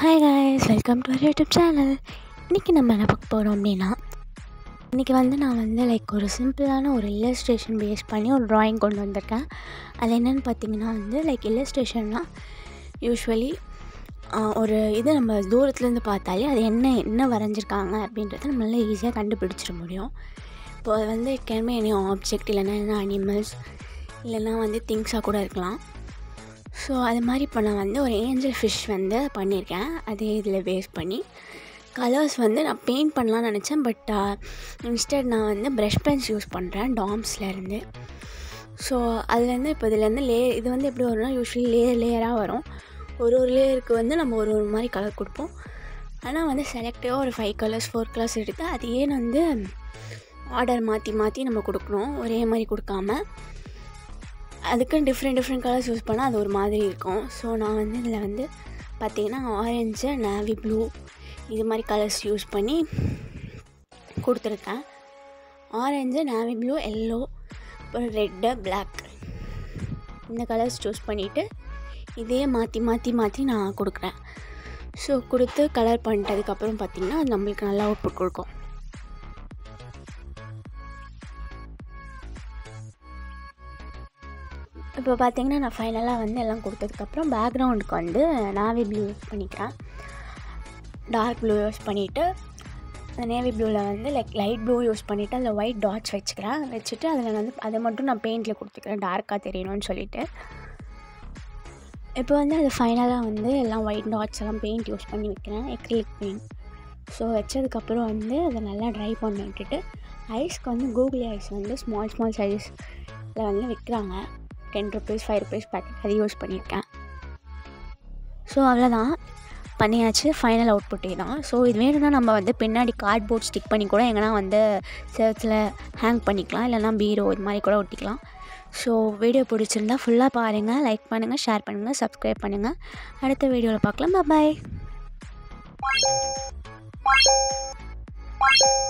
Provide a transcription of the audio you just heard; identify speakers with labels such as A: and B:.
A: hi guys welcome to YouTube channel இன்றைக்கி நம்ம என்ன பார்க்க போகிறோம் அப்படின்னா இன்றைக்கி வந்து நான் வந்து லைக் ஒரு சிம்பிளான ஒரு இல்லஸ்ட்ரேஷன் பேஸ் பண்ணி ஒரு ட்ராயிங் கொண்டு வந்திருக்கேன் அது என்னென்னு பார்த்தீங்கன்னா வந்து லைக் இல்லஸ்ட்ரேஷன்னா யூஸ்வலி ஒரு இது நம்ம தூரத்துலேருந்து பார்த்தாலே அது என்ன என்ன வரைஞ்சிருக்காங்க அப்படின்றத நம்மளால ஈஸியாக கண்டுபிடிச்சிட முடியும் இப்போ அது வந்து it can be any object இல்லைன்னா என்ன அனிமல்ஸ் இல்லைன்னா வந்து திங்ஸாக கூட இருக்கலாம் ஸோ அது மாதிரி இப்போ நான் வந்து ஒரு ஏஞ்சல் ஃபிஷ் வந்து பண்ணியிருக்கேன் அதே இதில் பேஸ் பண்ணி கலர்ஸ் வந்து நான் பெயிண்ட் பண்ணலாம்னு நினச்சேன் பட் இன்ஸ்டட் நான் வந்து ப்ரஷ் பென்ஸ் யூஸ் பண்ணுறேன் டாம்ஸ்லேருந்து ஸோ அதுலேருந்து இப்போ இதுலேருந்து லே இது வந்து எப்படி வரும்னா யூஸ்வலி லேயர் லேயராக வரும் ஒரு ஒரு லேயருக்கு வந்து நம்ம ஒரு ஒரு மாதிரி கலர் கொடுப்போம் ஆனால் வந்து செலக்டிவாக ஒரு ஃபைவ் கலர்ஸ் ஃபோர் கலர்ஸ் எடுத்து அதையே வந்து ஆர்டர் மாற்றி மாற்றி நம்ம கொடுக்கணும் ஒரே மாதிரி கொடுக்காம அதுக்குன்னு டிஃப்ரெண்ட் டிஃப்ரெண்ட் கலர்ஸ் யூஸ் பண்ணால் அது ஒரு மாதிரி இருக்கும் ஸோ நான் வந்து இதில் வந்து பார்த்திங்கன்னா ஆரஞ்சு நேவி ப்ளூ இது மாதிரி கலர்ஸ் யூஸ் பண்ணி கொடுத்துருக்கேன் ஆரஞ்சு நேவி ப்ளூ எல்லோ அப்புறம் ரெட்டு பிளாக் இந்த கலர்ஸ் சூஸ் பண்ணிவிட்டு இதே மாற்றி மாற்றி மாற்றி நான் கொடுக்குறேன் ஸோ கொடுத்து கலர் பண்ணிட்டதுக்கப்புறம் பார்த்திங்கன்னா அது நம்மளுக்கு நல்லா அவுட்புட் கொடுக்கும் இப்போ பார்த்தீங்கன்னா நான் ஃபைனலாக வந்து எல்லாம் கொடுத்ததுக்கப்புறம் பேக்ரவுண்டுக்கு வந்து நாவி ப்ளூ யூஸ் பண்ணிக்கிறேன் டார்க் ப்ளூ யூஸ் பண்ணிவிட்டு அந்த நேவி ப்ளூவில் வந்து லைக் லைட் ப்ளூ யூஸ் பண்ணிவிட்டு அதில் ஒயிட் டாட்ஸ் வச்சுக்கிறேன் வச்சுட்டு அதில் வந்து அதை மட்டும் நான் பெயிண்டில் கொடுத்துக்கிறேன் டார்க்காக தெரியணும்னு சொல்லிட்டு இப்போ வந்து அது ஃபைனலாக வந்து எல்லாம் ஒயிட் டாட்ஸ் எல்லாம் பெயிண்ட் யூஸ் பண்ணி வைக்கிறேன் எக்ரிலிக் பெயிண்ட் ஸோ வச்சதுக்கப்புறம் வந்து அதை நல்லா ட்ரை பண்ணி விட்டுட்டு ஐஸ்க்கு வந்து கூகுள் ஐஸ் வந்து ஸ்மால் ஸ்மால் சைஸில் வந்து விற்கிறாங்க ten rupees five rupees packet அது யூஸ் பண்ணியிருக்கேன் ஸோ அவ்வளோதான் பண்ணியாச்சு ஃபைனல் அவுட்புட்டே தான் ஸோ இது வேணும்னா நம்ம வந்து பின்னாடி கார்ட்போர்ட் ஸ்டிக் பண்ணி கூட எங்கன்னா வந்து சேர்த்தில் ஹேங் பண்ணிக்கலாம் இல்லைனா பீரோ இது மாதிரி கூட ஒட்டிக்கலாம் ஸோ வீடியோ பிடிச்சிருந்தா ஃபுல்லாக பாருங்கள் லைக் பண்ணுங்கள் ஷேர் பண்ணுங்கள் சப்ஸ்கிரைப் பண்ணுங்கள் அடுத்த வீடியோவில் பார்க்கலாம் பாய்